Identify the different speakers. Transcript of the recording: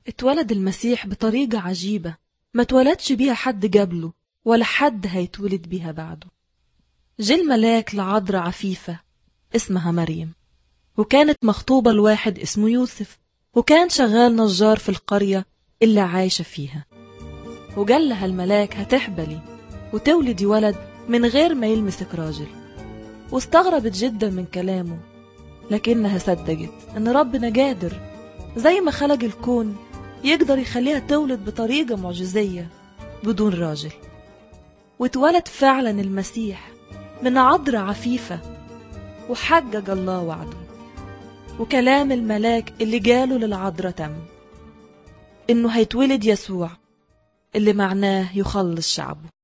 Speaker 1: اتولد المسيح بطريقة عجيبة ما اتولدش بيها حد قبله ولا حد هيتولد بيها بعده جه الملاك لعذراء عفيفة اسمها مريم وكانت مخطوبة لواحد اسمه يوسف وكان شغال نجار في القرية اللي عايشة فيها وقال لها الملاك هتحبلي وتولدي ولد من غير ما يلمسك راجل واستغربت جدا من كلامه لكنها صدقت ان ربنا قادر زي ما خلق الكون يقدر يخليها تولد بطريقة معجزية بدون راجل واتولد فعلا المسيح من عذراء عفيفة وحقق الله وعده وكلام الملاك اللي قاله للعذراء تم إنه هيتولد يسوع اللي معناه يخلص شعبه